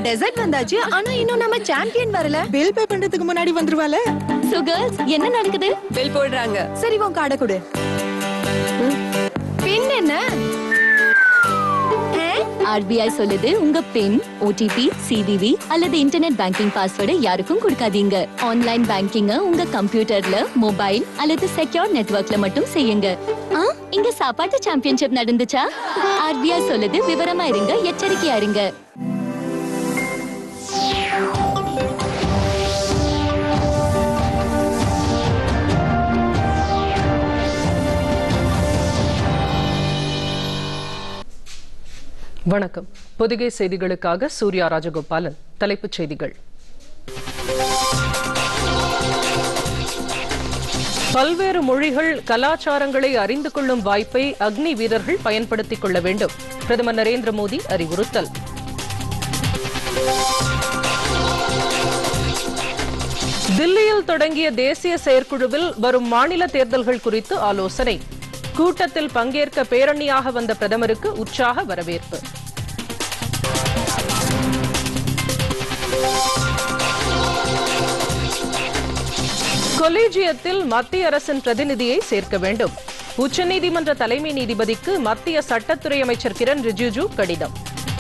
Dessert வந்தாச்சு ஆனா இன்னும் நம்ம சாம்பியன் வரல பில் பே பண்றதுக்கு முன்னாடி வந்துருவால சோ கேர்ள்ஸ் என்ன நடக்குது பில் போடுறாங்க சரி உன் காடை கொடு பின் என்ன ஆர்பிஐ சொல்லுது உங்க பின் ஓடிபி சிவிவி அல்லது இன்டர்நெட் பேங்கிங் பாஸ்வேர்டை யாருக்கும் கொடுக்காதீங்க ஆன்லைன் பேங்கிங்க உங்க கம்ப்யூட்டர்ல மொபைல் அல்லது செக்யூர் நெட்வொர்க்ல மட்டும் செய்யுங்க ஆ, இங்க சாப்பாட்டு சாம்பியன்ஷிப் நடந்துச்சா ஆர்பிஐ சொல்லுது விவரமா இருங்க எச்சரிக்கையா இருங்க வணக்கம் பொதிகை செய்திகளுக்காக சூர்யா ராஜகோபாலன் தலைப்புச் செய்திகள் பல்வேறு மொழிகள் கலாச்சாரங்களை அறிந்து கொள்ளும் வாய்ப்பை அக்னி வீரர்கள் பயன்படுத்திக் கொள்ள வேண்டும் பிரதமர் நரேந்திர மோடி அறிவுறுத்தல் தில்லியில் தொடங்கிய தேசிய செயற்குழுவில் வரும் மாநில தேர்தல்கள் குறித்து ஆலோசனை கூட்டத்தில் பங்கேற்க பேரணியாக வந்த பிரதமருக்கு உற்சாக வரவேற்பு கொலீஜியத்தில் மத்திய அரசின் பிரதிநிதியை சேர்க்க வேண்டும் உச்சநீதிமன்ற தலைமை நீதிபதிக்கு மத்திய சட்டத்துறை அமைச்சர் கிரண் ரிஜிஜு கடிதம்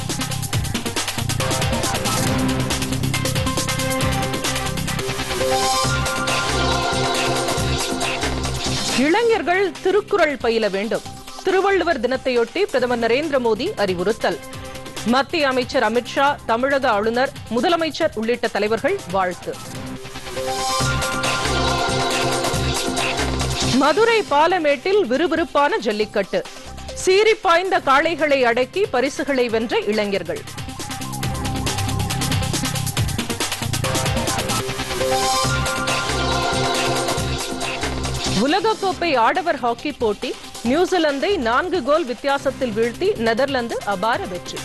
இளைஞர்கள் திருக்குறள் பயில வேண்டும் திருவள்ளுவர் தினத்தையொட்டி பிரதமர் நரேந்திர மோடி அறிவுறுத்தல் மத்திய அமைச்சர் அமித்ஷா தமிழக ஆளுநர் முதலமைச்சர் உள்ளிட்ட தலைவர்கள் வாழ்த்து மதுரை பாலமேட்டில் விறுவிறுப்பான ஜல்லிக்கட்டு சீறிப்பாய்ந்த காளைகளை அடக்கி பரிசுகளை வென்ற இளைஞர்கள் உலகக்கோப்பை ஆடவர் ஹாக்கி போட்டி நியூசிலாந்தை நான்கு கோல் வித்தியாசத்தில் வீழ்த்தி நெதர்லாந்து அபார வெற்றி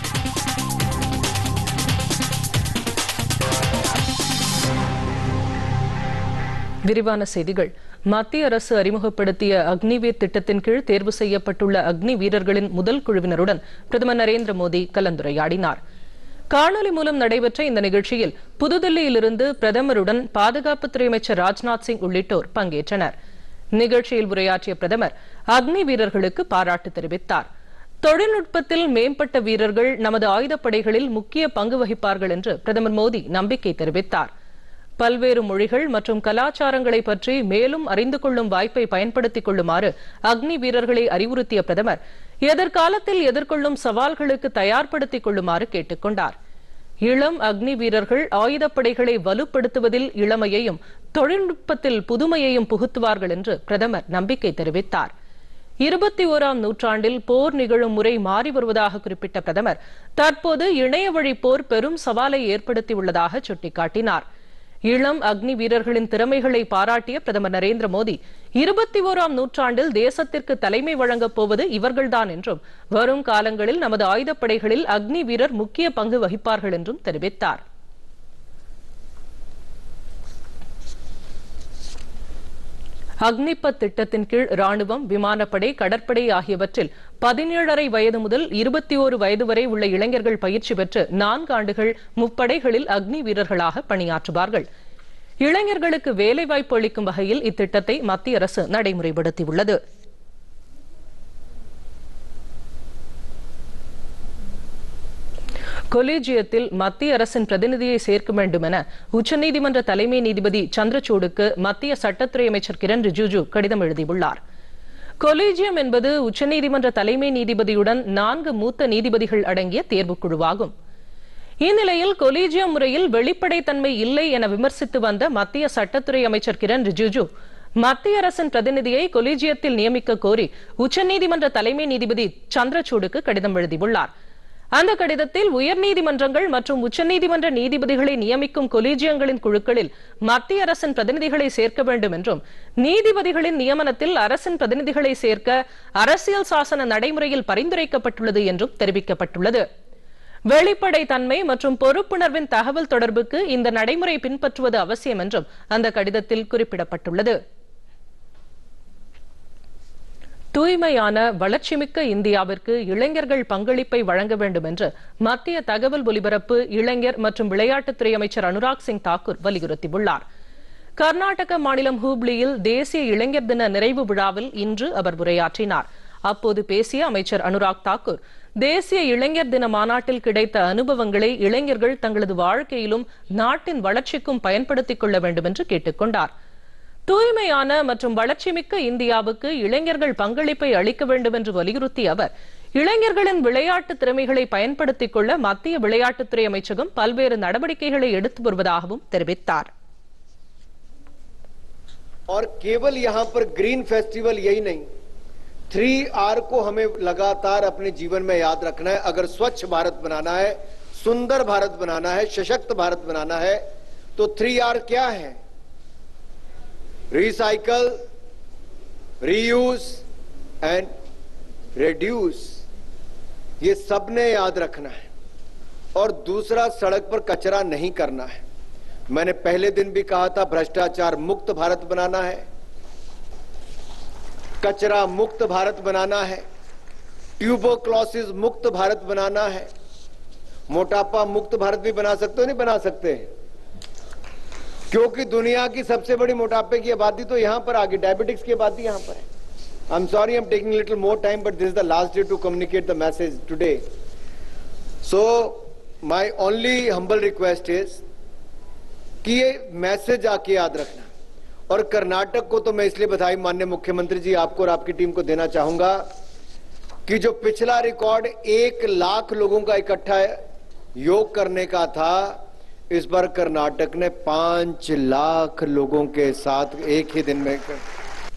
விரிவான செய்திகள் மத்திய அரசு அறிமுகப்படுத்திய அக்னிவீர் திட்டத்தின் கீழ் தேர்வு செய்யப்பட்டுள்ள அக்னி வீரர்களின் முதல் குழுவினருடன் பிரதமர் நரேந்திர மோடி கலந்துரையாடினார் காணொலி மூலம் நடைபெற்ற இந்த நிகழ்ச்சியில் புதுதில்லியிலிருந்து பிரதமருடன் பாதுகாப்புத்துறை அமைச்சர் ராஜ்நாத் சிங் உள்ளிட்டோர் பங்கேற்றனர் நிகழ்ச்சியில் உரையாற்றிய பிரதமர் அக்னி வீரர்களுக்கு பாராட்டு தெரிவித்தார் தொழில்நுட்பத்தில் மேம்பட்ட வீரர்கள் நமது ஆயுதப்படைகளில் முக்கிய பங்கு வகிப்பார்கள் என்று பிரதமர் மோடி நம்பிக்கை தெரிவித்தார் பல்வேறு மொழிகள் மற்றும் கலாச்சாரங்களை பற்றி மேலும் அறிந்து கொள்ளும் வாய்ப்பை பயன்படுத்திக் கொள்ளுமாறு அக்னி வீரர்களை அறிவுறுத்திய பிரதமர் எதிர்காலத்தில் எதிர்கொள்ளும் சவால்களுக்கு தயார்படுத்திக் கொள்ளுமாறு கேட்டுக் கொண்டார் இளம் அக்னி வீரர்கள் ஆயுதப்படைகளை வலுப்படுத்துவதில் இளமையையும் தொழில்நுட்பத்தில் புதுமையையும் புகுத்துவார்கள் என்று பிரதமர் நம்பிக்கை தெரிவித்தார் இருபத்தி ஓராம் நூற்றாண்டில் போர் நிகழும் முறை மாறி வருவதாக குறிப்பிட்ட பிரதமர் தற்போது இணைய வழி போர் பெரும் சவாலை ஏற்படுத்தியுள்ளதாக சுட்டிக்காட்டினார் இளம் அக்னி வீரர்களின் திறமைகளை பாராட்டிய பிரதமர் நரேந்திர மோடி இருபத்தி ஓராம் நூற்றாண்டில் தேசத்திற்கு தலைமை வழங்கப் போவது இவர்கள்தான் என்றும் வரும் காலங்களில் நமது ஆயுதப்படைகளில் அக்னி வீரர் முக்கிய பங்கு வகிப்பார்கள் என்றும் தெரிவித்தார் அக்னிபத் திட்டத்தின் கீழ் ராணுவம் விமானப்படை கடற்படை ஆகியவற்றில் பதினேழரை வயது முதல் இருபத்தி ஓரு வயது வரை உள்ள இளைஞர்கள் பயிற்சி பெற்று நான்கு ஆண்டுகள் முப்படைகளில் அக்னி வீரர்களாக பணியாற்றுவார்கள் இளைஞர்களுக்கு வேலைவாய்ப்பு அளிக்கும் வகையில் இத்திட்டத்தை மத்திய அரசு நடைமுறைப்படுத்தியுள்ளது கொலீஜியத்தில் மத்திய அரசின் பிரதிநிதியை சேர்க்க வேண்டும் என உச்சநீதிமன்ற தலைமை நீதிபதி சந்திரசூடுக்கு மத்திய சட்டத்துறை அமைச்சர் கிரண் ரிஜிஜு கடிதம் எழுதியுள்ளார் கொலீஜியம் என்பது உச்சநீதிமன்ற தலைமை நீதிபதியுடன் நான்கு மூத்த நீதிபதிகள் அடங்கிய தேர்வுக்குழுவாகும் இந்நிலையில் கொலீஜியம் முறையில் வெளிப்படைத்தன்மை இல்லை என விமர்சித்து வந்த மத்திய சட்டத்துறை அமைச்சர் கிரண் ரிஜிஜு மத்திய அரசின் பிரதிநிதியை கொலீஜியத்தில் நியமிக்க கோரி உச்சநீதிமன்ற தலைமை நீதிபதி சந்திரசூடுக்கு கடிதம் எழுதியுள்ளார் அந்த கடிதத்தில் உயர்நீதிமன்றங்கள் மற்றும் உச்சநீதிமன்ற நீதிபதிகளை நியமிக்கும் கொலீஜியங்களின் குழுக்களில் மத்திய அரசின் பிரதிநிதிகளை சேர்க்க வேண்டும் என்றும் நீதிபதிகளின் நியமனத்தில் அரசின் பிரதிநிதிகளை சேர்க்க அரசியல் சாசன நடைமுறையில் பரிந்துரைக்கப்பட்டுள்ளது என்றும் தெரிவிக்கப்பட்டுள்ளது வெளிப்படை தன்மை மற்றும் பொறுப்புணர்வின் தகவல் தொடர்புக்கு இந்த நடைமுறை பின்பற்றுவது அவசியம் என்றும் அந்த கடிதத்தில் குறிப்பிடப்பட்டுள்ளது தூய்மையான வளர்ச்சிமிக்க இந்தியாவிற்கு இளைஞர்கள் பங்களிப்பை வழங்க வேண்டும் என்று மத்திய தகவல் ஒலிபரப்பு இளைஞர் மற்றும் விளையாட்டுத்துறை அமைச்சர் அனுராக் சிங் தாக்கூர் வலியுறுத்தியுள்ளார் கர்நாடக மாநிலம் ஹூப்ளியில் தேசிய இளைஞர் தின நிறைவு விழாவில் இன்று அவர் உரையாற்றினார் அப்போது பேசிய அமைச்சர் அனுராக் தாக்கூர் தேசிய இளைஞர் தின மாநாட்டில் கிடைத்த அனுபவங்களை இளைஞர்கள் தங்களது வாழ்க்கையிலும் நாட்டின் வளர்ச்சிக்கும் பயன்படுத்திக் கொள்ள வேண்டும் என்று கேட்டுக் கொண்டார் தூய்மையான மற்றும் வளர்ச்சிமிக்க இந்தியாவுக்கு இளைஞர்கள் பங்களிப்பை அளிக்க வேண்டும் என்று வலியுறுத்திய அவர் இளைஞர்களின் விளையாட்டு திறமைகளை பயன்படுத்திக் கொள்ள மத்திய விளையாட்டுத்துறை அமைச்சகம் பல்வேறு நடவடிக்கைகளை எடுத்து வருவதாகவும் தெரிவித்தார் और केवल यहां पर ग्रीन फेस्टिवल यही नहीं थ्री आर को हमें लगातार अपने जीवन में याद रखना है अगर स्वच्छ भारत बनाना है सुंदर भारत बनाना है सशक्त भारत बनाना है तो थ्री आर क्या है रिसाइकल रीयूज एंड रिड्यूस ये सबने याद रखना है और दूसरा सड़क पर कचरा नहीं करना है मैंने पहले दिन भी कहा था भ्रष्टाचार मुक्त भारत बनाना है कचरा मुक्त भारत बनाना है ट्यूबोक्लोसिस मुक्त भारत बनाना है मोटापा मुक्त भारत भी बना सकते हो नहीं बना सकते क्योंकि दुनिया की सबसे बड़ी मोटापे की आबादी तो यहां पर आ गई डायबिटिक्स की आबादी यहां पर है I'm sorry I'm taking little more time but this is the last day to communicate the message today so my only humble request is कि ये मैसेज आके याद रखना और कर्नाटक को तो मैं इसलिए बधाई माननीय मुख्यमंत्री जी आपको और आपकी टीम को देना चाहूंगा कि जो पिछला रिकॉर्ड एक लाख लोगों का इकट्ठा योग करने का था इस बार कर्नाटक ने पांच लाख लोगों के साथ एक ही दिन में कर...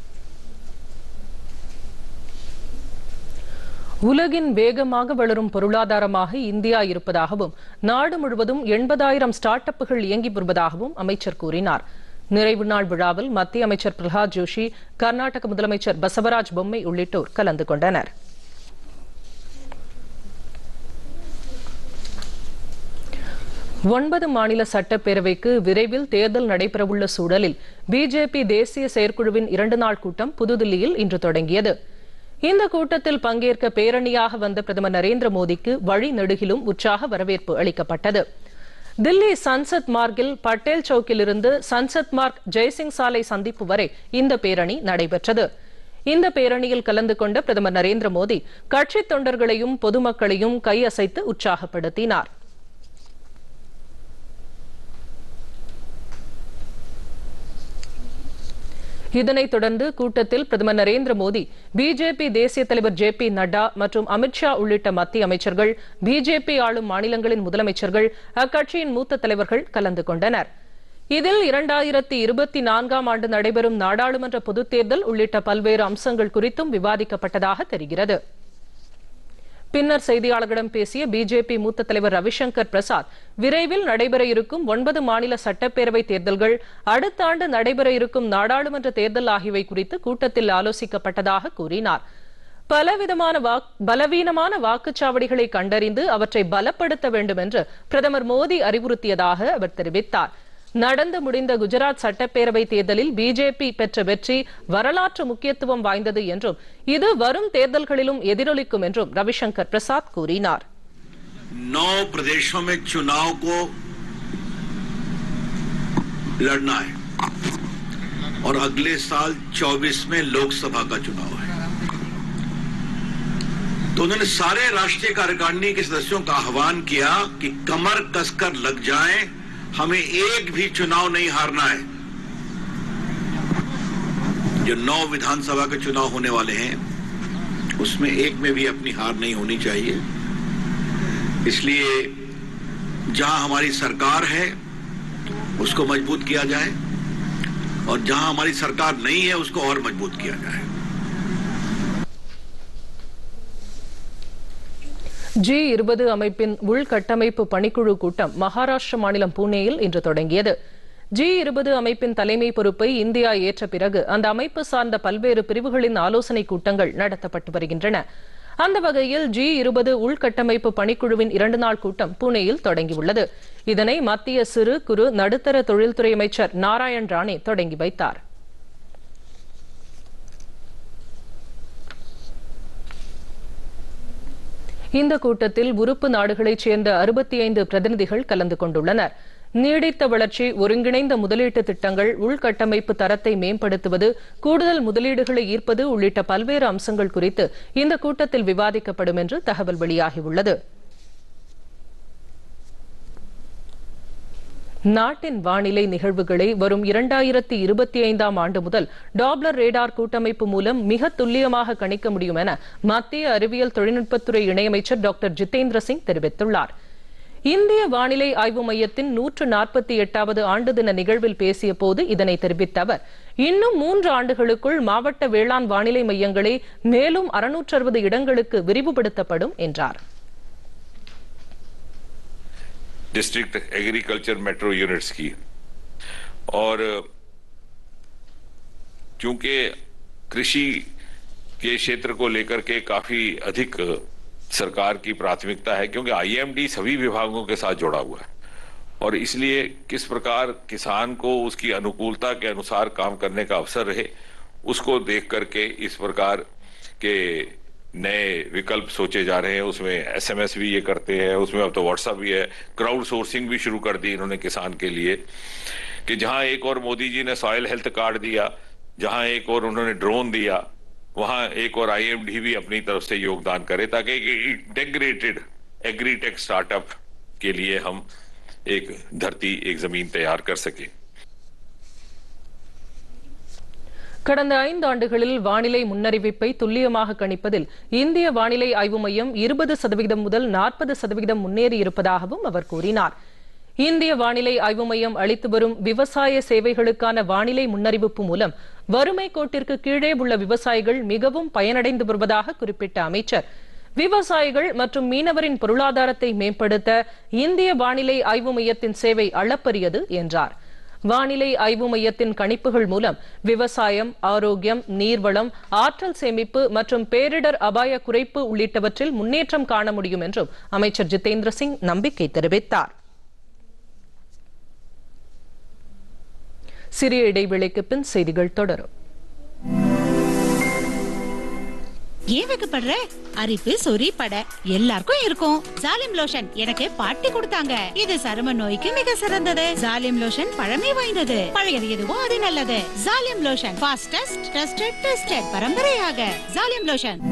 உலகின் வேகமாக வளரும் பொருளாதாரமாக இந்தியா இருப்பதாகவும் நாடு முழுவதும் எண்பதாயிரம் ஸ்டார்ட் அப்புகள் இயங்கி வருவதாகவும் அமைச்சர் கூறினார் நிறைவு நாள் விழாவில் மத்திய அமைச்சர் பிரகலாத் ஜோஷி கர்நாடக முதலமைச்சர் பசவராஜ் பொம்மை உள்ளிட்டோர் கலந்து கொண்டனர் ஒன்பது மாநில சட்டப்பேரவைக்கு விரைவில் தேர்தல் நடைபெறவுள்ள சூழலில் பிஜேபி தேசிய செயற்குழுவின் இரண்டு நாள் கூட்டம் புதுதில்லியில் இன்று தொடங்கியது இந்த கூட்டத்தில் பங்கேற்க பேரணியாக வந்த பிரதமர் நரேந்திர மோடிக்கு வழி நெடுகிலும் உற்சாக வரவேற்பு அளிக்கப்பட்டது தில்லி சன்சத் மார்க்கில் பட்டேல் சவுக்கிலிருந்து சன்சத் மார்க் ஜெய்சிங் சாலை சந்திப்பு வரை இந்த பேரணி நடைபெற்றது இந்த பேரணியில் கலந்து கொண்ட பிரதமர் நரேந்திர மோடி கட்சித் தொண்டர்களையும் பொதுமக்களையும் கையசைத்து உற்சாகப்படுத்தினார் இதனைத் தொடர்ந்து கூட்டத்தில் பிரதமர் நரேந்திர மோடி பிஜேபி தேசிய தலைவர் ஜே பி நட்டா மற்றும் அமித்ஷா உள்ளிட்ட மத்திய அமைச்சர்கள் பிஜேபி ஆளும் மாநிலங்களின் முதலமைச்சர்கள் அக்கட்சியின் மூத்த தலைவர்கள் கலந்து கொண்டனர் இதில் இரண்டாயிரத்தி இருபத்தி நான்காம் ஆண்டு நடைபெறும் நாடாளுமன்ற பொதுத் தேர்தல் உள்ளிட்ட பல்வேறு அம்சங்கள் குறித்தும் விவாதிக்கப்பட்டதாக தெரிகிறது பின்னர் செய்தியாளர்களிடம் பேசிய பிஜேபி மூத்த தலைவர் ரவிசங்கர் பிரசாத் விரைவில் நடைபெற இருக்கும் ஒன்பது மாநில சட்டப்பேரவை தேர்தல்கள் அடுத்த ஆண்டு நடைபெற இருக்கும் நாடாளுமன்ற தேர்தல் ஆகியவை குறித்து கூட்டத்தில் ஆலோசிக்கப்பட்டதாக கூறினார் பலவிதமான பலவீனமான வாக்குச்சாவடிகளை கண்டறிந்து அவற்றை பலப்படுத்த வேண்டும் என்று பிரதமர் மோடி அறிவுறுத்தியதாக அவர் தெரிவித்தார் நடந்து முடிந்த குஜராத் சட்டப்பேரவை தேர்தலில் பிஜேபி பெற்ற வெற்றி வரலாற்று முக்கியத்துவம் வாய்ந்தது என்றும் இது வரும் தேர்தல்களிலும் எதிரொலிக்கும் என்றும் ரவிசங்கர் பிரசாத் கூறினார் नौ प्रदेशों में चुनाव को लड़ना है और अगले साल 24 में लोकसभा का चुनाव है तो उन्होंने सारे राष्ट्रीय कार्यकारिणी के सदस्यों का आह्वान किया कि कमर कसकर लग जाएं हमें एक भी चुनाव नहीं हारना है जो नौ विधानसभा के चुनाव होने वाले हैं उसमें एक में भी अपनी हार नहीं होनी चाहिए इसलिए जहां हमारी सरकार है उसको मजबूत किया जाए और जहां हमारी सरकार नहीं है उसको और मजबूत किया जाए ஜி இருபது அமைப்பின் உள்கட்டமைப்பு பணிக்குழு கூட்டம் மகாராஷ்டிர மாநிலம் புனேயில் இன்று தொடங்கியது ஜி இருபது அமைப்பின் தலைமை பொறுப்பை இந்தியா ஏற்ற பிறகு அந்த அமைப்பு சார்ந்த பல்வேறு பிரிவுகளின் ஆலோசனை கூட்டங்கள் நடத்தப்பட்டு வருகின்றன அந்த வகையில் ஜி இருபது உள்கட்டமைப்பு பணிக்குழுவின் இரண்டு நாள் கூட்டம் புனேயில் தொடங்கியுள்ளது இதனை மத்திய சிறு குறு நடுத்தர தொழில்துறை அமைச்சர் நாராயண் ராணே தொடங்கி வைத்தார் இந்த கூட்டத்தில் உறுப்பு நாடுகளைச் சேர்ந்த அறுபத்தி ஐந்து பிரதிநிதிகள் கலந்து கொண்டுள்ளனர் நீடித்த வளர்ச்சி ஒருங்கிணைந்த முதலீட்டு திட்டங்கள் உள்கட்டமைப்பு தரத்தை மேம்படுத்துவது கூடுதல் முதலீடுகளை ஈர்ப்பது உள்ளிட்ட பல்வேறு அம்சங்கள் குறித்து இந்த கூட்டத்தில் விவாதிக்கப்படும் என்று தகவல் வெளியாகியுள்ளது நாட்டின் வானிலை நிகழ்வுகளை வரும் இரண்டாயிரத்தி இருபத்தி ஐந்தாம் ஆண்டு முதல் டாப்லர் ரேடார் கூட்டமைப்பு மூலம் மிக துல்லியமாக கணிக்க முடியும் என மத்திய அறிவியல் தொழில்நுட்பத்துறை இணையமைச்சர் டாக்டர் ஜிதேந்திர சிங் தெரிவித்துள்ளார் இந்திய வானிலை ஆய்வு மையத்தின் நூற்று நாற்பத்தி எட்டாவது ஆண்டு தின நிகழ்வில் பேசிய போது இதனை தெரிவித்த அவர் இன்னும் மூன்று ஆண்டுகளுக்குள் மாவட்ட வேளாண் வானிலை மையங்களை மேலும் அறுநூற்று அறுபது இடங்களுக்கு விரிவுபடுத்தப்படும் என்றார் डिस्ट्रिक्ट एग्रीकल्चर मेट्रो यूनिट्स की और क्योंकि कृषि के क्षेत्र को लेकर के काफी अधिक सरकार की प्राथमिकता है क्योंकि आईएमडी सभी विभागों के साथ जुड़ा हुआ है और इसलिए किस प्रकार किसान को उसकी अनुकूलता के अनुसार काम करने का अवसर रहे उसको देख करके इस प्रकार के नए विकल्प सोचे जा रहे हैं उसमें एसएमएस भी ये करते हैं उसमें अब तो व्हाट्सएप भी है क्राउड सोर्सिंग भी शुरू कर दी इन्होंने किसान के लिए कि जहां एक और मोदी जी ने सॉयल हेल्थ कार्ड दिया जहां एक और उन्होंने ड्रोन दिया वहां एक और आईएमडी भी अपनी तरफ से योगदान करे ताकि इंटेग्रेटेड एग्रीटेक स्टार्टअप के लिए हम एक धरती एक जमीन तैयार कर सके கடந்த ஐந்து ஆண்டுகளில் வானிலை முன்னறிவிப்பை துல்லியமாக கணிப்பதில் இந்திய வானிலை ஆய்வு மையம் இருபது சதவீதம் முதல் நாற்பது சதவீதம் முன்னேறி இருப்பதாகவும் அவர் கூறினார் இந்திய வானிலை ஆய்வு மையம் அளித்து வரும் விவசாய சேவைகளுக்கான வானிலை முன்னறிவிப்பு மூலம் வறுமை கோட்டிற்கு கீழே உள்ள விவசாயிகள் மிகவும் பயனடைந்து வருவதாக குறிப்பிட்ட அமைச்சர் விவசாயிகள் மற்றும் மீனவரின் பொருளாதாரத்தை மேம்படுத்த இந்திய வானிலை ஆய்வு மையத்தின் சேவை அளப்பரியது என்றார் வானிலை ஆய்வு மையத்தின் கணிப்புகள் மூலம் விவசாயம் ஆரோக்கியம் நீர்வளம் ஆற்றல் சேமிப்பு மற்றும் பேரிடர் அபாய குறைப்பு உள்ளிட்டவற்றில் முன்னேற்றம் காண முடியும் என்றும் அமைச்சர் ஜிதேந்திர சிங் நம்பிக்கை தெரிவித்தார் சிறிய இடைவேளைக்கு பின் செய்திகள் தொடரும் ஏன் வைக்கப்படுற அரிப்பு சொறி பட எல்லாருக்கும் இருக்கும் ஜாலிம் லோஷன் எனக்கு பாட்டி கொடுத்தாங்க இது சரும நோய்க்கு மிக சிறந்தது ஜாலிம் லோஷன் பழமை வாய்ந்தது பழையது எதுவோ அது நல்லது Zalim lotion fastest trusted tested பரம்பரையாக ஜாலிம் லோஷன்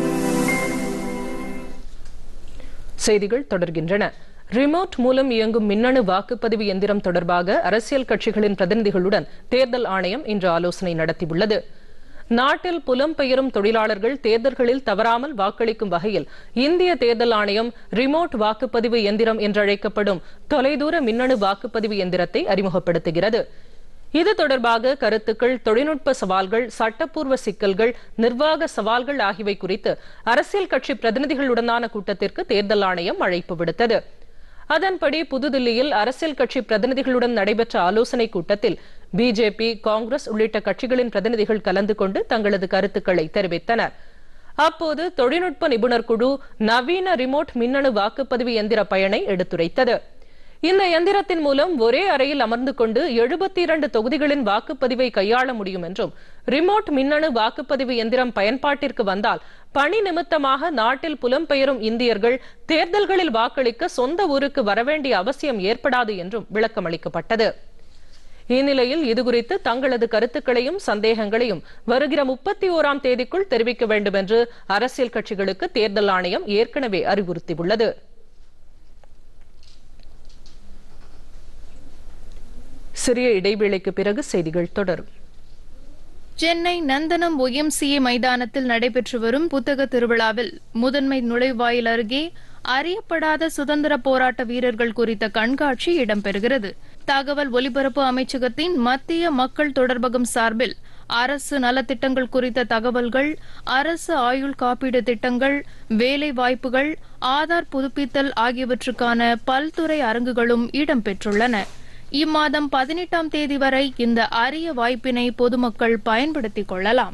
செய்திகள் தொடர்கின்றன ரிமோட் மூலம் இயங்கும் மின்னணு வாக்குப்பதிவு எந்திரம் தொடர்பாக அரசியல் கட்சிகளின் பிரதிநிதிகளுடன் தேர்தல் ஆணையம் இன்று ஆலோசனை நடத்தியுள்ளது நாட்டில் புலம்பெயரும் தொழிலாளர்கள் தேர்தல்களில் தவறாமல் வாக்களிக்கும் வகையில் இந்திய தேர்தல் ஆணையம் ரிமோட் வாக்குப்பதிவு எந்திரம் என்றழைக்கப்படும் தொலைதூர மின்னணு வாக்குப்பதிவு எந்திரத்தை அறிமுகப்படுத்துகிறது இது தொடர்பாக கருத்துக்கள் தொழில்நுட்ப சவால்கள் சட்டப்பூர்வ சிக்கல்கள் நிர்வாக சவால்கள் ஆகியவை குறித்து அரசியல் கட்சி பிரதிநிதிகளுடனான கூட்டத்திற்கு தேர்தல் ஆணையம் அழைப்பு விடுத்தது அதன்படி புதுதில்லியில் அரசியல் கட்சி பிரதிநிதிகளுடன் நடைபெற்ற ஆலோசனைக் கூட்டத்தில் பிஜேபி காங்கிரஸ் உள்ளிட்ட கட்சிகளின் பிரதிநிதிகள் கலந்து கொண்டு தங்களது கருத்துக்களை தெரிவித்தனர் அப்போது தொழில்நுட்ப நிபுணர் குழு நவீன ரிமோட் மின்னணு வாக்குப்பதிவு எந்திர பயனை எடுத்துரைத்தது இந்த எந்திரத்தின் மூலம் ஒரே அறையில் அமர்ந்து கொண்டு எழுபத்தி இரண்டு தொகுதிகளின் வாக்குப்பதிவை கையாள முடியும் என்றும் ரிமோட் மின்னணு வாக்குப்பதிவு எந்திரம் பயன்பாட்டிற்கு வந்தால் பணி நிமித்தமாக நாட்டில் புலம்பெயரும் இந்தியர்கள் தேர்தல்களில் வாக்களிக்க சொந்த ஊருக்கு வரவேண்டிய அவசியம் ஏற்படாது என்றும் விளக்கம் அளிக்கப்பட்டது இந்நிலையில் இதுகுறித்து தங்களது கருத்துக்களையும் சந்தேகங்களையும் வருகிற முப்பத்தி ஓராம் தேதிக்குள் தெரிவிக்க வேண்டும் என்று அரசியல் கட்சிகளுக்கு தேர்தல் ஆணையம் ஏற்கனவே அறிவுறுத்தியுள்ளது சிறிய இடைவேளைக்கு பிறகு செய்திகள் தொடரும் சென்னை நந்தனம் ஒய்எம்சிஏ மைதானத்தில் நடைபெற்று வரும் புத்தக திருவிழாவில் முதன்மை நுழைவாயில் அருகே அறியப்படாத சுதந்திர போராட்ட வீரர்கள் குறித்த கண்காட்சி இடம்பெறுகிறது தகவல் ஒலிபரப்பு அமைச்சகத்தின் மத்திய மக்கள் தொடர்பகம் சார்பில் அரசு நலத்திட்டங்கள் குறித்த தகவல்கள் அரசு ஆயுள் காப்பீடு திட்டங்கள் வேலை வாய்ப்புகள் ஆதார் புதுப்பித்தல் ஆகியவற்றுக்கான பல்துறை அரங்குகளும் இடம்பெற்றுள்ளன இம்மாதம் பதினெட்டாம் தேதி வரை இந்த அரிய வாய்ப்பினை பொதுமக்கள் பயன்படுத்திக் கொள்ளலாம்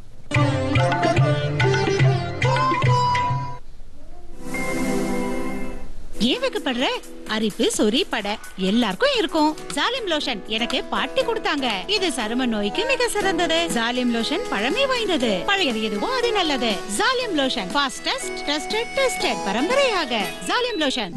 ஏன் வைக்கப்படுற அரிப்பு சொறி பட எல்லாருக்கும் இருக்கும் ஜாலிம் லோஷன் எனக்கு பாட்டி கொடுத்தாங்க இது சரும நோய்க்கு மிக சிறந்தது ஜாலிம் லோஷன் பழமை வாய்ந்தது பழையது எதுவோ அது நல்லது Zalim lotion fastest trusted tested பரம்பரையாக ஜாலிம் லோஷன்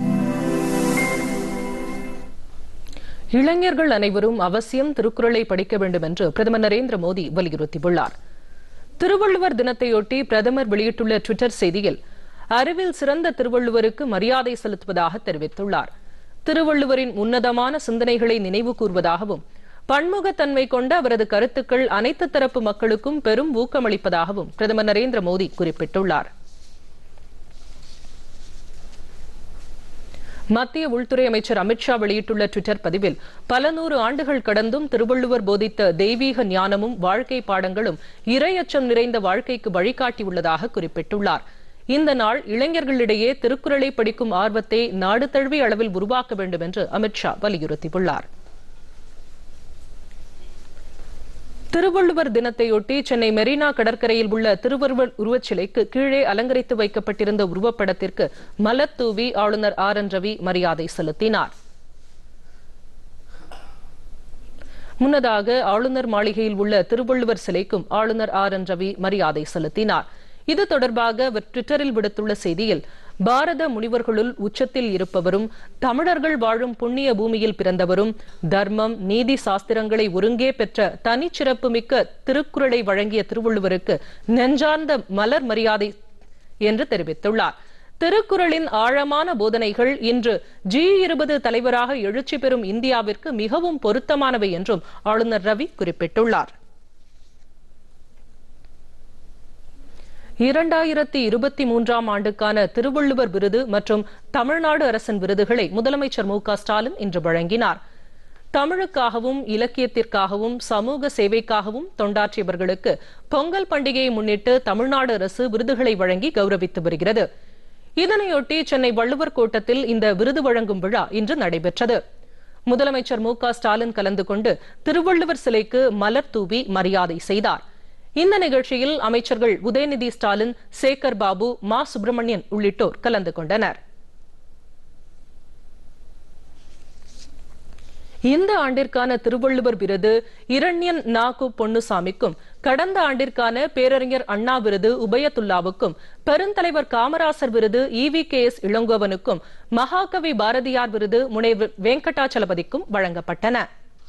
இளைஞர்கள் அனைவரும் அவசியம் திருக்குறளை படிக்க வேண்டும் என்று பிரதமர் நரேந்திர மோடி வலியுறுத்தியுள்ளார் திருவள்ளுவர் தினத்தையொட்டி பிரதமர் வெளியிட்டுள்ள டுவிட்டர் செய்தியில் அறிவில் சிறந்த திருவள்ளுவருக்கு மரியாதை செலுத்துவதாக தெரிவித்துள்ளார் திருவள்ளுவரின் உன்னதமான சிந்தனைகளை நினைவு கூர்வதாகவும் பன்முகத்தன்மை கொண்ட அவரது கருத்துக்கள் அனைத்து தரப்பு மக்களுக்கும் பெரும் ஊக்கமளிப்பதாகவும் பிரதமர் நரேந்திர மோடி குறிப்பிட்டுள்ளார் மத்திய உள்துறை அமைச்சர் அமித்ஷா வெளியிட்டுள்ள டுவிட்டர் பதிவில் பல நூறு ஆண்டுகள் கடந்தும் திருவள்ளுவர் போதித்த தெய்வீக ஞானமும் வாழ்க்கை பாடங்களும் இரையச்சம் நிறைந்த வாழ்க்கைக்கு வழிகாட்டியுள்ளதாக குறிப்பிட்டுள்ளார் இந்த நாள் இளைஞர்களிடையே திருக்குறளை படிக்கும் ஆர்வத்தை நாடு தழுவிய அளவில் உருவாக்க வேண்டும் என்று அமித்ஷா வலியுறுத்தியுள்ளார் திருவள்ளுவர் தினத்தையொட்டி சென்னை மெரினா கடற்கரையில் உள்ள திருவள்ளுவர் உருவச்சிலைக்கு கீழே அலங்கரித்து வைக்கப்பட்டிருந்த உருவப்படத்திற்கு மலர் தூவி ஆளுநர் ஆர் என் ரவி மரியாதை செலுத்தினார் முன்னதாக ஆளுநர் மாளிகையில் உள்ள திருவள்ளுவர் சிலைக்கும் ஆளுநர் ஆர் என் ரவி மரியாதை செலுத்தினார் இது தொடர்பாக அவர் டுவிட்டரில் விடுத்துள்ள செய்தியில் பாரத முனிவர்களுள் உச்சத்தில் இருப்பவரும் தமிழர்கள் வாழும் புண்ணிய பூமியில் பிறந்தவரும் தர்மம் நீதி சாஸ்திரங்களை ஒருங்கே பெற்ற தனிச்சிறப்பு மிக்க திருக்குறளை வழங்கிய திருவள்ளுவருக்கு நெஞ்சார்ந்த மலர் மரியாதை என்று தெரிவித்துள்ளார் திருக்குறளின் ஆழமான போதனைகள் இன்று ஜி இருபது தலைவராக எழுச்சி பெறும் இந்தியாவிற்கு மிகவும் பொருத்தமானவை என்றும் ஆளுநர் ரவி குறிப்பிட்டுள்ளார் இரண்டாயிரத்தி இருபத்தி மூன்றாம் ஆண்டுக்கான திருவள்ளுவர் விருது மற்றும் தமிழ்நாடு அரசின் விருதுகளை முதலமைச்சர் மு க ஸ்டாலின் இன்று வழங்கினார் தமிழுக்காகவும் இலக்கியத்திற்காகவும் சமூக சேவைக்காகவும் தொண்டாற்றியவர்களுக்கு பொங்கல் பண்டிகையை முன்னிட்டு தமிழ்நாடு அரசு விருதுகளை வழங்கி கௌரவித்து வருகிறது இதனையொட்டி சென்னை வள்ளுவர் கோட்டத்தில் இந்த விருது வழங்கும் விழா இன்று நடைபெற்றது முதலமைச்சர் மு க ஸ்டாலின் கலந்து கொண்டு திருவள்ளுவர் சிலைக்கு மலர் தூவி மரியாதை செய்தார் இந்த நிகழ்ச்சியில் அமைச்சர்கள் உதயநிதி ஸ்டாலின் சேகர் பாபு மா சுப்பிரமணியன் உள்ளிட்டோர் கலந்து கொண்டனர் இந்த ஆண்டிற்கான திருவள்ளுவர் விருது இரண்யன் நாகு பொன்னுசாமிக்கும் கடந்த ஆண்டிற்கான பேரறிஞர் அண்ணா விருது உபயத்துல்லாவுக்கும் பெருந்தலைவர் காமராசர் விருது இவி கே எஸ் இளங்கோவனுக்கும் மகாகவி பாரதியார் விருது முனைவர் வெங்கடாச்சலபதிக்கும் வழங்கப்பட்டன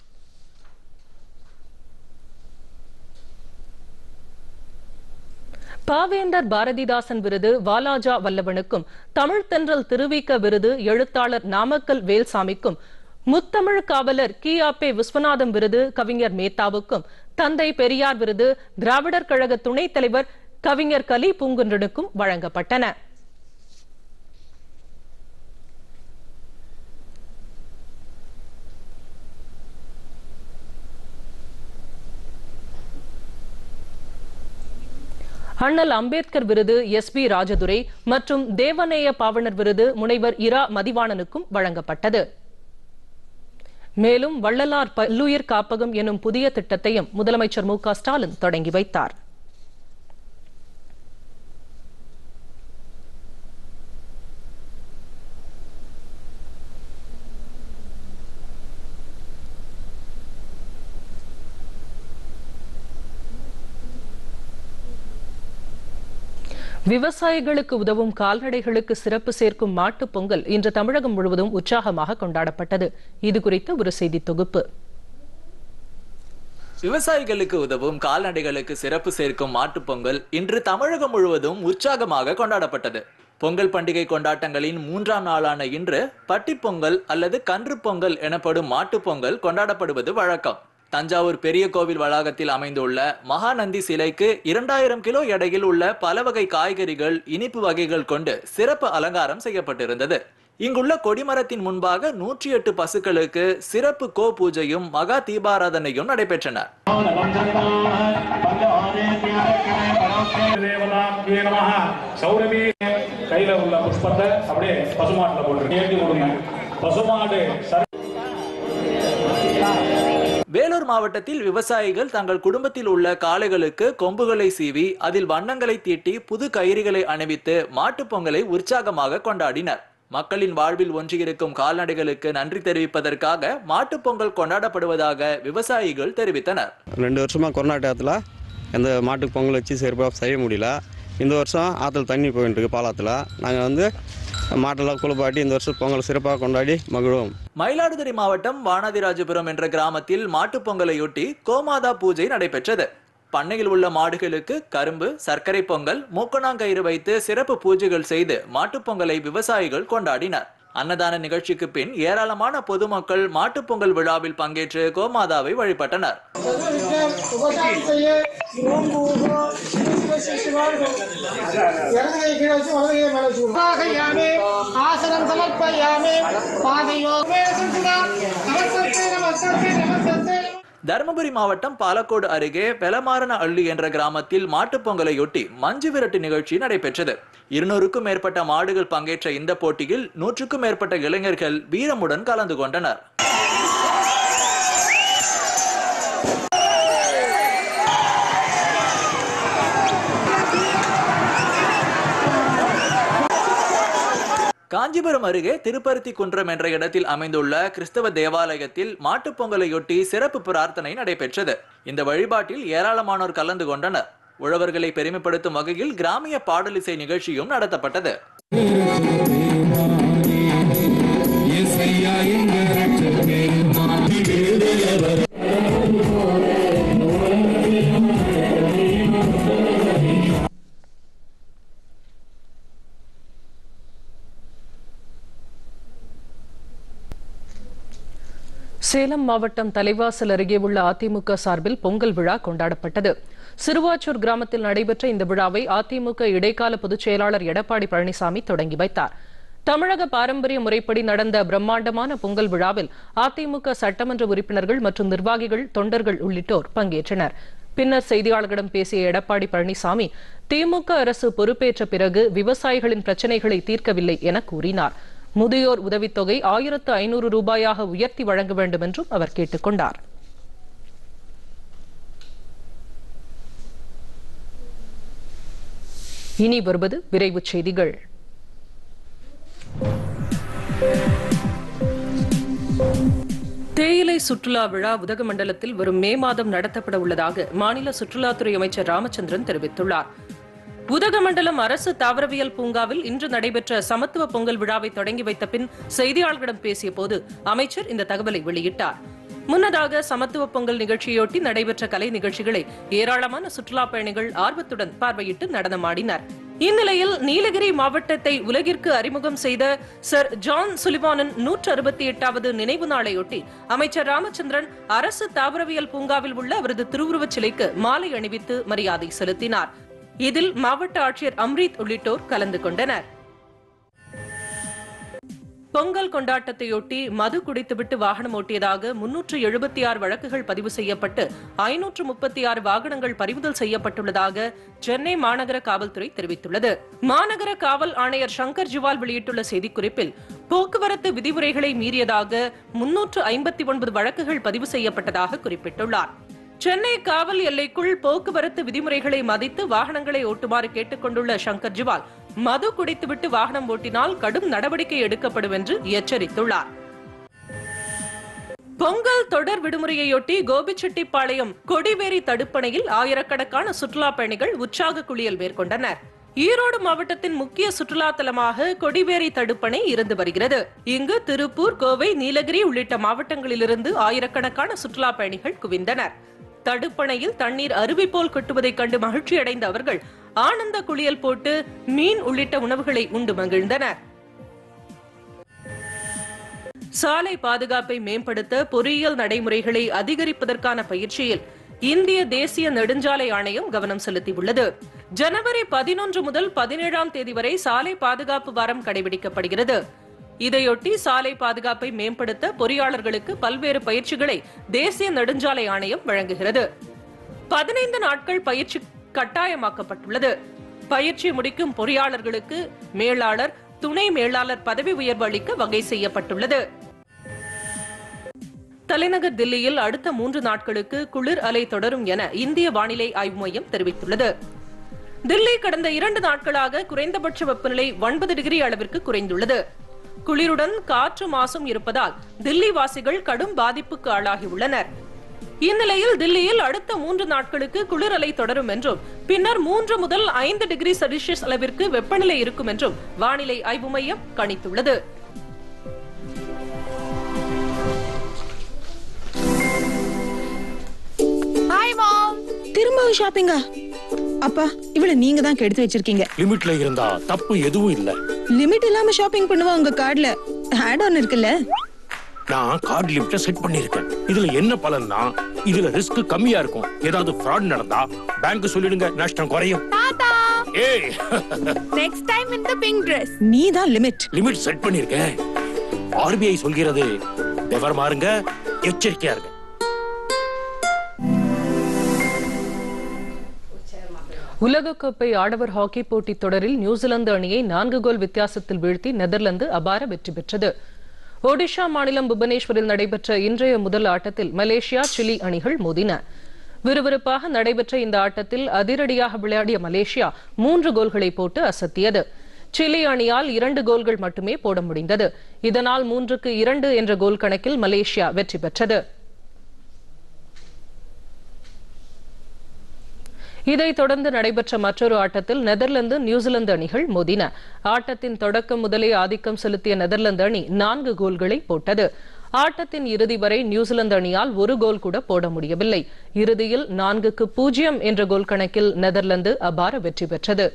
பாவேந்தர் பாரதிதாசன் விருது வாலாஜா வல்லவனுக்கும் தமிழ் தென்றல் திருவிக்க விருது எழுத்தாளர் நாமக்கல் வேல்சாமிக்கும் முத்தமிழ் காவலர் கியாப்பே விஸ்வநாதம் விருது கவிஞர் மேத்தாவுக்கும் தந்தை பெரியார் விருது திராவிடர் கழக துணைத் தலைவர் கவிஞர் கலி பூங்குன்றனுக்கும் வழங்கப்பட்டன அண்ணல் அம்பேத்கர் விருது எஸ் பி ராஜதுரை மற்றும் தேவநேய பாவனர் விருது முனைவர் இரா மதிவாணனுக்கும் வழங்கப்பட்டது மேலும் வள்ளலார் பல்லுயிர் காப்பகம் எனும் புதிய திட்டத்தையும் முதலமைச்சர் மு க ஸ்டாலின் தொடங்கி வைத்தார் விவசாயிகளுக்கு உதவும் கால்நடைகளுக்கு சிறப்பு சேர்க்கும் மாட்டுப் பொங்கல் இன்று தமிழகம் முழுவதும் உற்சாகமாக கொண்டாடப்பட்டது இது குறித்த ஒரு செய்தி தொகுப்பு விவசாயிகளுக்கு உதவும் கால்நடைகளுக்கு சிறப்பு சேர்க்கும் மாட்டுப் பொங்கல் இன்று தமிழகம் முழுவதும் உற்சாகமாக கொண்டாடப்பட்டது பொங்கல் பண்டிகை கொண்டாட்டங்களின் மூன்றாம் நாளான இன்று பட்டிப் பொங்கல் அல்லது கன்று பொங்கல் எனப்படும் மாட்டுப் பொங்கல் கொண்டாடப்படுவது வழக்கம் தஞ்சாவூர் பெரிய கோவில் வளாகத்தில் அமைந்துள்ள மகாநந்தி சிலைக்கு இரண்டாயிரம் கிலோ எடையில் உள்ள பல வகை காய்கறிகள் இனிப்பு வகைகள் கொண்டு சிறப்பு அலங்காரம் செய்யப்பட்டிருந்தது இங்குள்ள கொடிமரத்தின் முன்பாக நூற்றி எட்டு பசுக்களுக்கு சிறப்பு கோ பூஜையும் மகா தீபாராதனையும் நடைபெற்றன தேவதாம்பியே நமஹ. சௌரபி கையில உள்ள புஷ்பத்தை அப்படியே பசுமாட்டுல போட்டு ஏற்றி கொடுங்க பசுமாடு சரி வேலூர் மாவட்டத்தில் விவசாயிகள் தங்கள் குடும்பத்தில் உள்ள காளைகளுக்கு கொம்புகளை சீவி அதில் வண்ணங்களை தீட்டி புது கயிறுகளை அணிவித்து மாட்டுப் பொங்கலை உற்சாகமாக கொண்டாடினர் மக்களின் வாழ்வில் ஒன்றியிருக்கும் கால்நடைகளுக்கு நன்றி தெரிவிப்பதற்காக மாட்டுப் பொங்கல் கொண்டாடப்படுவதாக விவசாயிகள் தெரிவித்தனர் ரெண்டு வருஷமாக கொரோனா டயத்தில் எந்த மாட்டுக்கு பொங்கல் வச்சு சிறப்பாக செய்ய முடியல இந்த வருஷம் ஆற்றுல தண்ணி போயிட்டு இருக்கு பாலாத்தில் நாங்கள் வந்து மாட்டெல்லாம் குளிப்பாட்டி இந்த வருஷம் பொங்கல் சிறப்பாக கொண்டாடி மகிழ்வோம் மயிலாடுதுறை மாவட்டம் வானாதிராஜபுரம் என்ற கிராமத்தில் மாட்டுப் பொங்கலையொட்டி கோமாதா பூஜை நடைபெற்றது பண்ணையில் உள்ள மாடுகளுக்கு கரும்பு சர்க்கரை பொங்கல் மூக்கணாங்கயிறு வைத்து சிறப்பு பூஜைகள் செய்து மாட்டுப் பொங்கலை விவசாயிகள் கொண்டாடினர் அன்னதான நிகழ்ச்சிக்கு பின் ஏராளமான பொதுமக்கள் மாட்டுப் பொங்கல் விழாவில் பங்கேற்று கோமாதாவை வழிபட்டனர் ஆசனம் சமர்ப்பயாமே பாதையோமே நமஸ்தே நமஸ்தே நமஸ்தே தருமபுரி மாவட்டம் பாலக்கோடு அருகே வெலமாறன அள்ளி என்ற கிராமத்தில் மாட்டுப் பொங்கலையொட்டி மஞ்சு விரட்டு நிகழ்ச்சி நடைபெற்றது இருநூறுக்கும் மேற்பட்ட மாடுகள் பங்கேற்ற இந்த போட்டியில் நூற்றுக்கும் மேற்பட்ட இளைஞர்கள் வீரமுடன் கலந்து கொண்டனர் காஞ்சிபுரம் அருகே திருப்பருத்தி குன்றம் என்ற இடத்தில் அமைந்துள்ள கிறிஸ்தவ தேவாலயத்தில் மாட்டுப் பொங்கலையொட்டி சிறப்பு பிரார்த்தனை நடைபெற்றது இந்த வழிபாட்டில் ஏராளமானோர் கலந்து கொண்டனர் உழவர்களை பெருமைப்படுத்தும் வகையில் கிராமிய பாடலிசை நிகழ்ச்சியும் நடத்தப்பட்டது சேலம் மாவட்டம் தலைவாசல் அருகே உள்ள அதிமுக சார்பில் பொங்கல் விழா கொண்டாடப்பட்டது சிறுவாச்சூர் கிராமத்தில் நடைபெற்ற இந்த விழாவை அதிமுக இடைக்கால பொதுச் செயலாளர் எடப்பாடி பழனிசாமி தொடங்கி வைத்தார் தமிழக பாரம்பரிய முறைப்படி நடந்த பிரம்மாண்டமான பொங்கல் விழாவில் அதிமுக சட்டமன்ற உறுப்பினர்கள் மற்றும் நிர்வாகிகள் தொண்டர்கள் உள்ளிட்டோர் பங்கேற்றனர் பின்னர் செய்தியாளர்களிடம் பேசிய எடப்பாடி பழனிசாமி திமுக அரசு பொறுப்பேற்ற பிறகு விவசாயிகளின் பிரச்சனைகளை தீர்க்கவில்லை என கூறினார் முதியோர் உதவித்தொகை ஆயிரத்து ஐநூறு ரூபாயாக உயர்த்தி வழங்க வேண்டும் என்றும் அவர் கேட்டுக் கொண்டார் இனி வருவது விரைவுச் செய்திகள் தேயிலை சுற்றுலா விழா உதகமண்டலத்தில் வரும் மே மாதம் நடத்தப்பட உள்ளதாக மாநில சுற்றுலாத்துறை அமைச்சர் ராமச்சந்திரன் தெரிவித்துள்ளார் உதகமண்டலம் அரசு தாவரவியல் பூங்காவில் இன்று நடைபெற்ற சமத்துவ பொங்கல் விழாவை தொடங்கி வைத்த பின் செய்தியாளர்களிடம் பேசிய போது அமைச்சர் இந்த தகவலை வெளியிட்டார் முன்னதாக சமத்துவ பொங்கல் நிகழ்ச்சியொட்டி நடைபெற்ற கலை நிகழ்ச்சிகளை ஏராளமான சுற்றுலா பயணிகள் ஆர்வத்துடன் பார்வையிட்டு நடனமாடினர் இந்நிலையில் நீலகிரி மாவட்டத்தை உலகிற்கு அறிமுகம் செய்த சர் ஜான் சுலிவானின் நூற்று அறுபத்தி எட்டாவது நினைவு நாளையொட்டி அமைச்சர் ராமச்சந்திரன் அரசு தாவரவியல் பூங்காவில் உள்ள அவரது திருவுருவச் சிலைக்கு மாலை அணிவித்து மரியாதை செலுத்தினார் இதில் மாவட்ட ஆட்சியர் அம்ரீத் உள்ளிட்டோர் கலந்து கொண்டனர் பொங்கல் கொண்டாட்டத்தையொட்டி மது குடித்துவிட்டு வாகனம் ஓட்டியதாக முன்னூற்று எழுபத்தி ஆறு வழக்குகள் பதிவு செய்யப்பட்டு ஐநூற்று முப்பத்தி ஆறு வாகனங்கள் பறிமுதல் செய்யப்பட்டுள்ளதாக சென்னை மாநகர காவல்துறை தெரிவித்துள்ளது மாநகர காவல் ஆணையர் சங்கர் ஜிவால் வெளியிட்டுள்ள செய்திக்குறிப்பில் போக்குவரத்து விதிமுறைகளை மீறியதாக முன்னூற்று ஐம்பத்தி ஒன்பது வழக்குகள் பதிவு செய்யப்பட்டதாக குறிப்பிட்டுள்ளார் சென்னை காவல் எல்லைக்குள் போக்குவரத்து விதிமுறைகளை மதித்து வாகனங்களை ஓட்டுமாறு கேட்டுக் கொண்டுள்ள சங்கர் ஜிவால் மது குடித்துவிட்டு வாகனம் ஓட்டினால் கடும் நடவடிக்கை எடுக்கப்படும் என்று எச்சரித்துள்ளார் பொங்கல் தொடர் விடுமுறையொட்டி கோபிச்செட்டிப்பாளையம் கொடிவேரி தடுப்பணையில் ஆயிரக்கணக்கான சுற்றுலா பயணிகள் உற்சாக குளியல் மேற்கொண்டனர் ஈரோடு மாவட்டத்தின் முக்கிய சுற்றுலா தலமாக கொடிவேரி தடுப்பணை இருந்து வருகிறது இங்கு திருப்பூர் கோவை நீலகிரி உள்ளிட்ட மாவட்டங்களிலிருந்து ஆயிரக்கணக்கான சுற்றுலா பயணிகள் குவிந்தனர் தடுப்பணையில் தண்ணீர் அருவி போல் கொட்டுவதைக் கண்டு மகிழ்ச்சியடைந்த அவர்கள் ஆனந்த குளியல் போட்டு மீன் உள்ளிட்ட உணவுகளை உண்டு மகிழ்ந்தனர் சாலை பாதுகாப்பை மேம்படுத்த பொறியியல் நடைமுறைகளை அதிகரிப்பதற்கான பயிற்சியில் இந்திய தேசிய நெடுஞ்சாலை ஆணையம் கவனம் செலுத்தியுள்ளது ஜனவரி பதினொன்று முதல் பதினேழாம் தேதி வரை சாலை பாதுகாப்பு வாரம் கடைபிடிக்கப்படுகிறது இதையொட்டி சாலை பாதுகாப்பை மேம்படுத்த பொறியாளர்களுக்கு பல்வேறு பயிற்சிகளை தேசிய நெடுஞ்சாலை ஆணையம் வழங்குகிறது பதினைந்து நாட்கள் பயிற்சி கட்டாயமாக்கப்பட்டுள்ளது பயிற்சி முடிக்கும் பொறியாளர்களுக்கு மேலாளர் துணை மேலாளர் பதவி உயர்வு அளிக்க வகை செய்யப்பட்டுள்ளது தலைநகர் தில்லியில் அடுத்த மூன்று நாட்களுக்கு குளிர் அலை தொடரும் என இந்திய வானிலை ஆய்வு மையம் தெரிவித்துள்ளது தில்லி கடந்த இரண்டு நாட்களாக குறைந்தபட்ச வெப்பநிலை ஒன்பது டிகிரி அளவிற்கு குறைந்துள்ளது குளிருடன் காற்று மாசும் இருப்பதால் தில்லி வாசிகள் கடும் பாதிப்புக்கு ஆளாகியுள்ளனர் இந்நிலையில் தில்லியில் அடுத்த மூன்று நாட்களுக்கு குளிரலை தொடரும் என்றும் பின்னர் மூன்று முதல் ஐந்து டிகிரி செல்சியஸ் அளவிற்கு வெப்பநிலை இருக்கும் என்றும் வானிலை ஆய்வு மையம் கணித்துள்ளது ஹாய் மாம் திரும்பவும் ஷாப்பிங்கா அப்பா இவள நீங்க தான் கெடுத்து வச்சிருக்கீங்க லிமிட்ல இருந்தா தப்பு எதுவும் இல்ல லிமிட் இல்லாம ஷாப்பிங் பண்ணுவா உங்க கார்டுல ஆட் ஆன் இருக்குல்ல நான் கார்டு லிமிட்ட செட் பண்ணிருக்கேன் இதுல என்ன பலன்னா இதுல ரிஸ்க் கம்மியா இருக்கும் ஏதாவது ஃப்ராட் நடந்தா பேங்க் சொல்லிடுங்க நஷ்டம் குறையும் தாத்தா ஏய் நெக்ஸ்ட் டைம் இந்த பிங்க் Dress நீ தான் லிமிட் லிமிட் செட் பண்ணிருக்கேன் ஆர்பிஐ சொல்கிறது விவரமா இருங்க எச்சரிக்கையா இருங்க உலகக்கோப்பை ஆடவர் ஹாக்கி போட்டித் தொடரில் நியூசிலாந்து அணியை நான்கு கோல் வித்தியாசத்தில் வீழ்த்தி நெதர்லாந்து அபார வெற்றி பெற்றது ஒடிஷா மாநிலம் புவனேஸ்வரில் நடைபெற்ற இன்றைய முதல் ஆட்டத்தில் மலேசியா சிலி அணிகள் மோதின விறுவிறுப்பாக நடைபெற்ற இந்த ஆட்டத்தில் அதிரடியாக விளையாடிய மலேசியா மூன்று கோல்களை போட்டு அசத்தியது சிலி அணியால் இரண்டு கோல்கள் மட்டுமே போட முடிந்தது இதனால் மூன்றுக்கு இரண்டு என்ற கோல் கணக்கில் மலேசியா வெற்றி பெற்றது இதைத் தொடர்ந்து நடைபெற்ற மற்றொரு ஆட்டத்தில் நெதர்லாந்து நியூசிலாந்து அணிகள் மோதின ஆட்டத்தின் தொடக்கம் முதலே ஆதிக்கம் செலுத்திய நெதர்லாந்து அணி நான்கு கோல்களை போட்டது ஆட்டத்தின் இறுதி வரை நியூசிலாந்து அணியால் ஒரு கோல் கூட போட முடியவில்லை இறுதியில் நான்குக்கு பூஜ்ஜியம் என்ற கோல் கணக்கில் நெதர்லாந்து அபார வெற்றி பெற்றது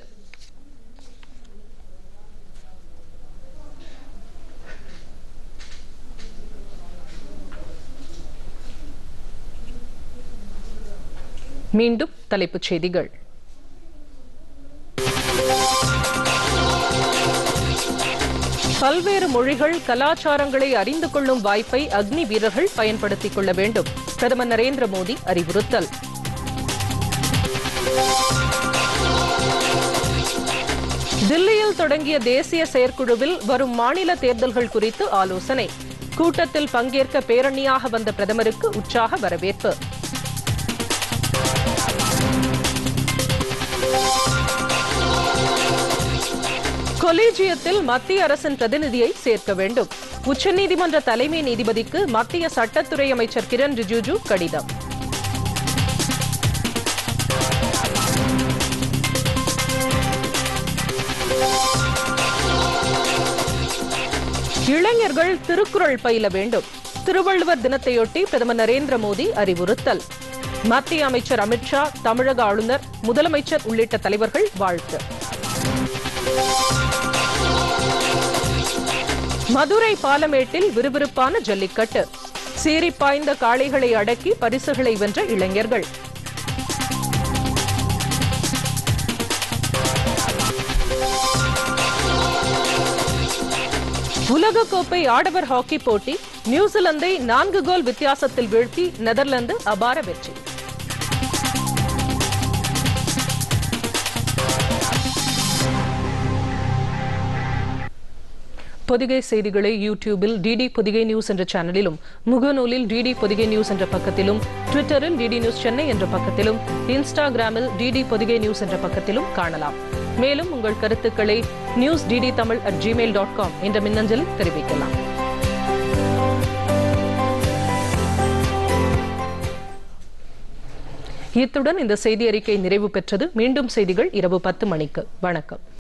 மீண்டும் தலைப்புச் செய்திகள் பல்வேறு மொழிகள் கலாச்சாரங்களை அறிந்து கொள்ளும் வாய்ப்பை அக்னி வீரர்கள் பயன்படுத்திக் கொள்ள வேண்டும் பிரதமர் நரேந்திர மோடி அறிவுறுத்தல் தில்லியில் தொடங்கிய தேசிய செயற்குழுவில் வரும் மாநில தேர்தல்கள் குறித்து ஆலோசனை கூட்டத்தில் பங்கேற்க பேரணியாக வந்த பிரதமருக்கு உற்சாக வரவேற்பு கொலீஜியத்தில் மத்திய அரசின் பிரதிநிதியை சேர்க்க வேண்டும் உச்சநீதிமன்ற தலைமை நீதிபதிக்கு மத்திய சட்டத்துறை அமைச்சர் கிரண் ரிஜிஜு கடிதம் இளைஞர்கள் திருக்குறள் பயில வேண்டும் திருவள்ளுவர் தினத்தையொட்டி பிரதமர் நரேந்திர மோடி அறிவுறுத்தல் மத்திய அமைச்சர் அமித்ஷா தமிழக ஆளுநர் முதலமைச்சர் உள்ளிட்ட தலைவர்கள் வாழ்த்து மதுரை பாலமேட்டில் விறுவிறுப்பான ஜல்லிக்கட்டு சீறி பாய்ந்த காளைகளை அடக்கி பரிசுகளை வென்ற இளைஞர்கள் உலகக்கோப்பை ஆடவர் ஹாக்கி போட்டி நியூசிலாந்தை நான்கு கோல் வித்தியாசத்தில் வீழ்த்தி நெதர்லாந்து அபார வெற்றி பொதிகை செய்திகளை யூடியூபில் டிடி பொதிகை நியூஸ் என்ற சேனலிலும் முகநூலில் டிடி பொதிகை நியூஸ் என்ற பக்கத்திலும் ட்விட்டரில் டிடி நியூஸ் சென்னை என்ற பக்கத்திலும் இன்ஸ்டாகிராமில் டிடி பொதிகை நியூஸ் என்ற பக்கத்திலும் காணலாம் மேலும் உங்கள் கருத்துக்களை news DD Tamil at Gmail dot com என்ற மின்னஞ்சலில் தெரிவிக்கலாம் இத்துடன் இந்த செய்தி அறிக்கை நிறைவு பெற்றது மீண்டும் செய்திகள் இரவு பத்து மணிக்கு வணக்கம்